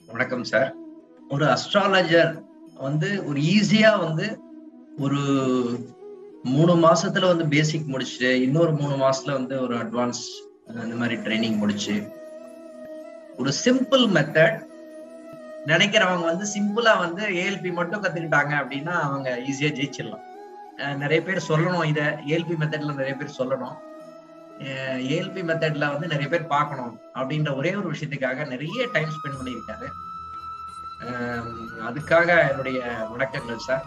வணக்கம் சார் ஒரு அஸ்ட்ராலஜர் வந்து ஒரு ஈஸியா வந்து ஒரு மூணு மாசத்துல வந்து பேசிக் முடிச்சுட்டு இன்னொரு மூணு மாசத்துல வந்து ஒரு அட்வான்ஸ் அந்த மாதிரி ட்ரைனிங் முடிச்சு ஒரு சிம்பிள் மெத்தட் நினைக்கிறவங்க வந்து சிம்பிளா வந்து ஏஎல்பி மட்டும் கத்துக்கிட்டாங்க அப்படின்னா அவங்க ஈஸியா ஜெயிச்சிடலாம் அஹ் நிறைய பேர் சொல்லணும் இத ஏஎல்பி மெத்தட்ல நிறைய பேர் சொல்லணும் ஏஎல்பி மெத்தட்ல வந்து நிறைய பேர் பார்க்கணும் அப்படின்ற ஒரே ஒரு விஷயத்துக்காக நிறைய டைம் ஸ்பெண்ட் பண்ணியிருக்காரு அஹ் அதுக்காக என்னுடைய வணக்கங்கள் சார்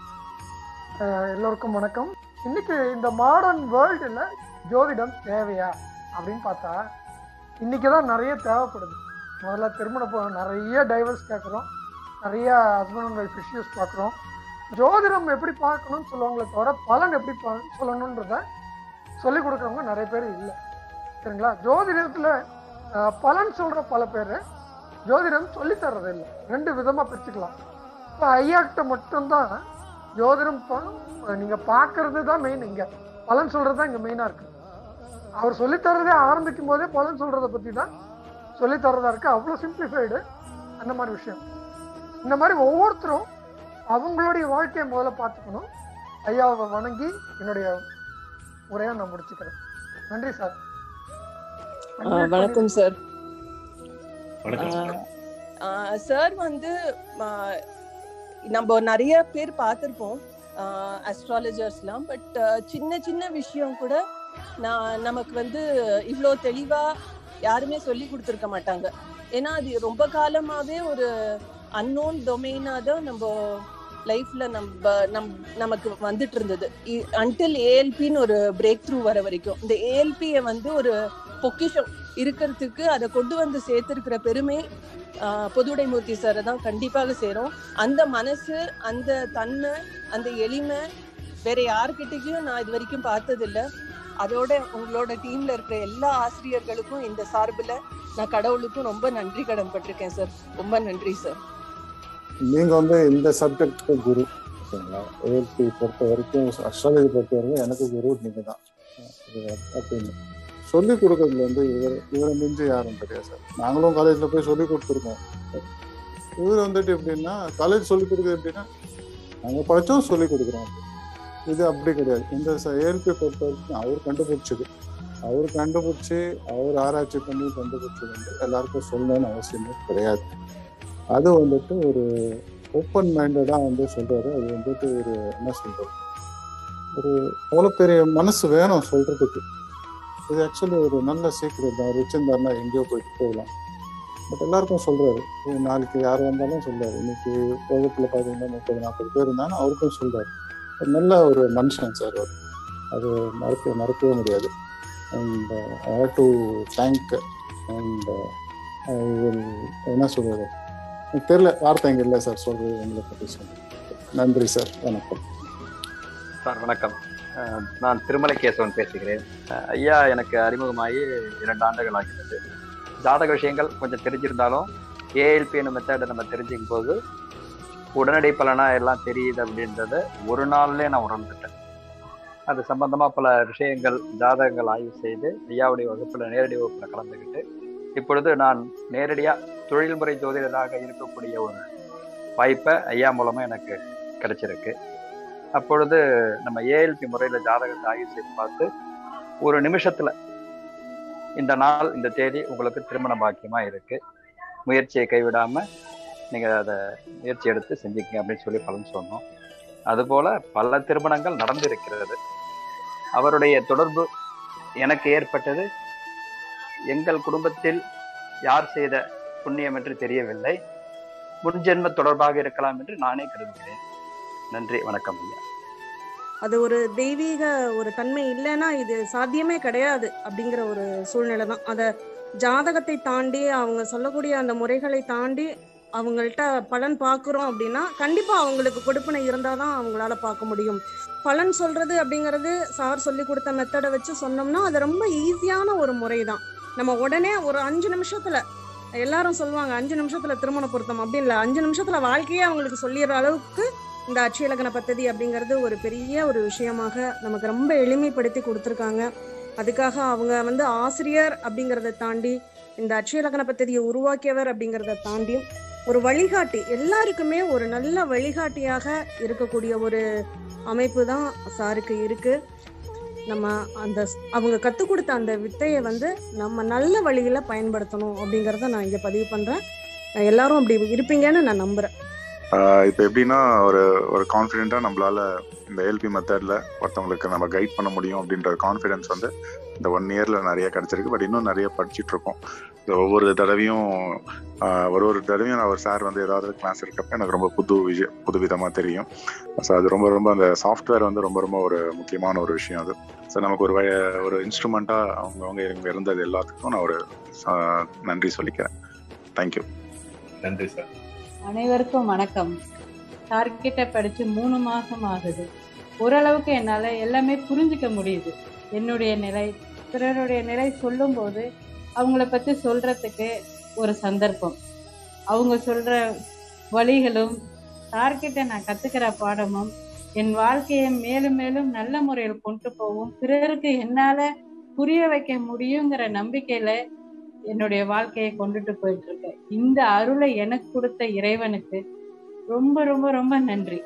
அஹ் எல்லோருக்கும் வணக்கம் இன்னைக்கு இந்த மாடர்ன் வேர்ல்டுல ஜோதிடம் தேவையா அப்படின்னு பார்த்தா இன்னைக்கு தான் நிறைய தேவைப்படுது முதல்ல திருமண போ- நிறைய டைவர்ஸ் கேட்குறோம் நிறைய ஹஸ்பண்ட் அண்ட் ஒய்ஃப் இஷ்யூஸ் பார்க்குறோம் ஜோதிடம் எப்படி பார்க்கணும்னு சொல்லுவாங்களே தவிர பலன் எப்படி ப- சொல்லணுன்றத சொல்லிக் கொடுக்குறவங்க நிறைய பேர் இல்லை சரிங்களா ஜோதிடத்தில் பலன் சொல்கிற பல பேர் ஜோதிடம் சொல்லித் தர்றது இல்லை ரெண்டு விதமாக பிரிச்சுக்கலாம் இப்போ ஐயாக்கிட்ட மட்டும்தான் ஜோதிடம் ப- நீங்க பார்க்கறது தான் மெயின் இங்க பலன் சொல்றது தான் இங்க மெயினா இருக்கு அவர் சொல்லித் தர்றதே ஆரம்பிக்கும் போதே பலன் சொல்றதை பத்தி தான் சொல்லித் தர்றதா இருக்கு அவ்வளவு சிம்பிளிஃபைடு அந்த மாதிரி விஷயம் இந்த மாதிரி ஒவ்வொருத்தரும் அவங்களுடைய வாழ்க்கையை முதல்ல பார்த்துக்கணும் ஐயாவை வணங்கி என்னுடைய உரையை நான் முடிச்சுக்கிறேன் நன்றி சார் ஆ, வணக்கம் சார் வணக்கம் சார் வந்து ஆ, நம்ம நிறைய பேர் பார்த்துருப்போம் அஸ்ட்ராலஜர்ஸ்லாம் பட் சின்ன சின்ன விஷயம் கூட நான் நமக்கு வந்து இவ்வளோ தெளிவா யாருமே சொல்லி கொடுத்துருக்க மாட்டாங்க ஏன்னா அது ரொம்ப காலமாவே ஒரு அன்னோன் டொமைனா தான் நம்ம லைஃப்ல நம்ம நம் நமக்கு வந்துட்டு இருந்தது அன்டில் ஏஎல்பின்னு ஒரு பிரேக் த்ரூ வர வரைக்கும் இந்த ஏஎல்பியை வந்து ஒரு பொக்கிஷம் இருக்கிறதுக்கு அதை கொண்டு வந்து சேர்த்திருக்கிற பெருமை ஆஹ், பொதுவுடைமூர்த்தி சாரை தான் கண்டிப்பாக சேரும் அந்த மனசு அந்த தன்மை அந்த எளிமை வேற யார்கிட்டயும் நான் இது வரைக்கும் பார்த்ததில்ல அதோட உங்களோட டீம்ல இருக்கிற எல்லா ஆசிரியர்களுக்கும் இந்த சார்புல நான் கடவுளுக்கும் ரொம்ப நன்றி கடன் பட்டிருக்கேன் சார் ரொம்ப நன்றி சார் நீங்க வந்து இந்த சப்ஜெக்ட்க்கு குரு ஓகேங்களா ஏஎல்பி பொறுத்த வரைக்கும் அஸ்ட்ராலஜி பொறுத்த வரைக்கும் எனக்கு குரு நீங்க தான் அப்படின்னு சொல்லி கொடுக்கறதுல வந்து இவர் இவரை மிஞ்சி யாரும் கிடையாது சார் நாங்களும் காலேஜ்ல போய் சொல்லி கொடுத்துருக்கோம் இவர் வந்துட்டு எப்படின்னா காலேஜ் சொல்லி கொடுக்குறது எப்படின்னா நாங்க படிச்சோம் சொல்லி கொடுக்குறோம் இது அப்படி கிடையாது இந்த ஏஎல்பி பொறுத்த வரைக்கும் அவர் கண்டுபிடிச்சது அவர் கண்டுபிடிச்சி அவர் ஆராய்ச்சி பண்ணி கண்டுபிடிச்சது வந்து எல்லாருக்கும் சொல்லணும்னு அவசியமே கிடையாது அது வந்துட்டு ஒரு ஓப்பன் மைண்டடாக வந்து சொல்றாரு அது வந்துட்டு ஒரு என்ன சொல்றது ஒரு அவ்வளோ பெரிய மனசு வேணும் சொல்றதுக்கு இது ஆக்சுவலி ஒரு நல்ல சீக்கிரம் தான் வச்சிருந்தாருன்னா எங்கேயோ போயிட்டு போகலாம் பட் எல்லாருக்கும் சொல்றாரு இது நாளைக்கு யார் வந்தாலும் சொல்றாரு இன்னைக்கு வகுப்புல பார்த்தீங்கன்னா முப்பது நாற்பது பேர் இருந்தாலும் அவருக்கும் சொல்றாரு ஒரு நல்ல ஒரு மனுஷன் சார் அவர் அது மறக்க மறக்கவே முடியாது and I have to thank and I will என்ன சொல்றது எனக்கு தெரியல வார்த்தை இங்க இல்லை சார் சொல்றது உங்களை பற்றி சொல்றேன் நன்றி சார் வணக்கம் சார் வணக்கம் அஹ் நான் திருமலை கேசவன் பேசுகிறேன் அஹ் ஐயா எனக்கு அறிமுகமாகி இரண்டு ஆண்டுகள் ஆகிறது ஜாதக விஷயங்கள் கொஞ்சம் தெரிஞ்சிருந்தாலும் ஏஎல்பி என்ற மெத்தடை நம்ம தெரிஞ்சுக்கும் போது உடனடி பலனா எல்லாம் தெரியுது அப்படின்றத ஒரு நாள்லயே நான் உணர்ந்துட்டேன் அது சம்பந்தமா பல விஷயங்கள் ஜாதகங்கள் ஆய்வு செய்து ஐயாவுடைய வகுப்புல நேரடி வகுப்புல கலந்துக்கிட்டு இப்பொழுது நான் நேரடியா தொழில்முறை ஜோதிடராக இருக்கக்கூடிய ஒரு வாய்ப்பை ஐயா மூலமா எனக்கு கிடைச்சிருக்கு அப்பொழுது நம்ம ஏஎல்பி முறையில் ஜாதகத்தை ஆய்வு செய்து பார்த்து ஒரு நிமிஷத்துல இந்த நாள் இந்த தேதி உங்களுக்கு திருமண பாக்கியமா இருக்கு முயற்சியை கைவிடாம நீங்க அதை முயற்சி எடுத்து செஞ்சுக்கங்க அப்படின்னு சொல்லி பலன் சொன்னோம் அதுபோல பல திருமணங்கள் நடந்திருக்கிறது அவருடைய தொடர்பு எனக்கு ஏற்பட்டது எங்கள் குடும்பத்தில் யார் செய்த புண்ணியம் என்று தெரியவில்லை முன்ஜென்ம தொடர்பாக இருக்கலாம் என்று நானே கருதுகிறேன் நன்றி வணக்கம் ஐயா அது ஒரு தெய்வீக ஒரு தன்மை இல்லைன்னா இது சாத்தியமே கிடையாது அப்படிங்கிற ஒரு சூழ்நிலை தான் அதை ஜாதகத்தை தாண்டி அவங்க சொல்லக்கூடிய அந்த முறைகளை தாண்டி அவங்கள்ட்ட பலன் பார்க்குறோம் அப்படின்னா கண்டிப்பாக அவங்களுக்கு கொடுப்பனை இருந்தால் தான் அவங்களால பார்க்க முடியும் பலன் சொல்றது அப்படிங்கிறது சார் சொல்லி கொடுத்த மெத்தடை வச்சு சொன்னோம்னா அது ரொம்ப ஈஸியான ஒரு முறை தான் நம்ம உடனே ஒரு அஞ்சு நிமிஷத்துல எல்லாரும் சொல்லுவாங்க அஞ்சு நிமிஷத்துல திருமண பொருத்தம் அப்படி இல்லை அஞ்சு நிமிஷத்துல வாழ்க்கையே அவங்களுக்கு சொல்லிடுற அளவுக்கு இந்த அட்சயலக்கண பദ്ധதி அப்படிங்கிறது ஒரு பெரிய ஒரு விஷயமாக நமக்கு ரொம்ப எளிமைப்படுத்தி கொடுத்துருக்காங்க அதுக்காக அவங்க வந்து ஆசிரியர் அப்படிங்கிறத தாண்டி இந்த அட்சய லக்ன பദ്ധதியை உருவாக்கியவர் அப்படிங்கிறத தாண்டியும் ஒரு வழிகாட்டி எல்லாருக்குமே ஒரு நல்ல வழிகாட்டியாக இருக்கக்கூடிய ஒரு அமைப்பு தான் சாருக்கு இருக்கு நம்ம அந்த ஸ்- அவங்க கற்றுக் கொடுத்த அந்த வித்தையை வந்து நம்ம நல்ல வழியில பயன்படுத்தணும் அப்படிங்கிறத நான் இங்க பதிவு பண்றேன் அஹ் எல்லாரும் அப்படி இருப்பீங்கன்னு நான் நம்புறேன் இப்போ எப்படின்னா ஒரு ஒரு கான்ஃபிடென்ட்டாக நம்மளால இந்த ஏஎல்பி மெத்தடில் ஒருத்தவங்களுக்கு நம்ம கைட் பண்ண முடியும் அப்படின்ற கான்ஃபிடென்ஸ் வந்து இந்த ஒன் இயரில் நிறைய கிடச்சிருக்கு பட் இன்னும் நிறைய படிச்சுட்டு இருக்கோம் இந்த ஒவ்வொரு தடவையும் ஆஹ், ஒரு ஒரு தடவையும் நான் ஒரு சார் வந்து ஏதாவது கிளாஸ் இருக்கப்ப எனக்கு ரொம்ப புது விஷயம் புது விதமாக தெரியும் ஸோ அது ரொம்ப ரொம்ப அந்த சாஃப்ட்வேர் வந்து ரொம்ப ரொம்ப ஒரு முக்கியமான ஒரு விஷயம் அது ஸோ நமக்கு ஒரு வய- ஒரு இன்ஸ்ட்ருமெண்ட்டாக அவங்கவுங்க இங்கே இருந்தது எல்லாத்துக்கும் நான் ஒரு ஆஹ், நன்றி சொல்லிக்கிறேன் தேங்க்யூ நன்றி சார் அனைவருக்கும் வணக்கம் டார்கெட்டை படித்து மூணு மாதம் ஆகுது ஓரளவுக்கு என்னால் எல்லாமே புரிஞ்சுக்க முடியுது என்னுடைய நிலை பிறருடைய நிலை சொல்லும்போது அவங்கள பற்றி சொல்கிறதுக்கு ஒரு சந்தர்ப்பம் அவங்க சொல்கிற வழிகளும் டார்கெட்டை நான் கற்றுக்கிற பாடமும் என் வாழ்க்கையை மேலும் மேலும் நல்ல முறையில் கொண்டு போகும் பிறருக்கு என்னால் புரிய வைக்க முடியுங்கிற நம்பிக்கையில் என்னுடைய வாழ்க்கையை கொண்டுட்டு போயிட்டு இருக்கேன் இந்த அருளை எனக்கு கொடுத்த இறைவனுக்கு ரொம்ப ரொம்ப ரொம்ப நன்றி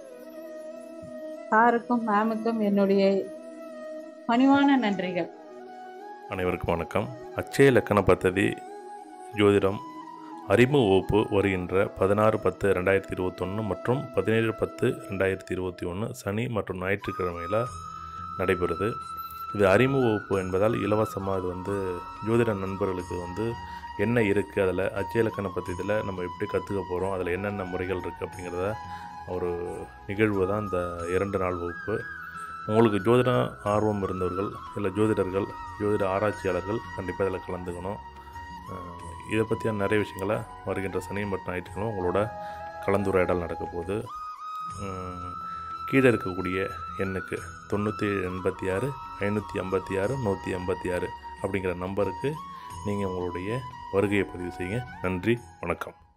சாருக்கும் மேமுக்கும் என்னுடைய பணிவான நன்றிகள் அனைவருக்கும் வணக்கம் அச்சய இலக்கண பദ്ധதி ஜோதிடம் அறிமுக வகுப்பு வருகின்ற பதினாறு பத்து ரெண்டாயிரத்தி இருபத்தொன்று மற்றும் பதினேழு பத்து ரெண்டாயிரத்தி இருபத்தி ஒன்று சனி மற்றும் ஞாயிற்றுக்கிழமையில் நடைபெறுது இது அறிமுக வகுப்பு என்பதால் இலவசமாக இது வந்து ஜோதிட நண்பர்களுக்கு வந்து என்ன இருக்குது அதில் அச்சய இலக்கண பദ്ധதியில் நம்ம எப்படி கற்றுக்க போகிறோம் அதில் என்னென்ன முறைகள் இருக்குது அப்படிங்கிறத ஒரு நிகழ்வு தான் இந்த இரண்டு நாள் வகுப்பு உங்களுக்கு ஜோதிட ஆர்வம் இருந்தவர்கள் இல்லை ஜோதிடர்கள் ஜோதிட ஆராய்ச்சியாளர்கள் கண்டிப்பாக இதில் கலந்துக்கணும் அஹ் இதை பற்றியான நிறைய விஷயங்களை வருகின்ற சனி மற்றும் ஞாயிற்றுக்கிழமை உங்களோட கலந்துரையாடல் நடக்க போகுது உம், கீழே இருக்கக்கூடிய எண்ணுக்கு தொண்ணூற்றி எண்பத்தி ஆறு ஐநூற்றி ஐம்பத்தி ஆறு நூற்றி எண்பத்தி ஆறு அப்படிங்கிற நம்பருக்கு நீங்கள் உங்களுடைய வருகையை பதிவு செய்யுங்க நன்றி வணக்கம்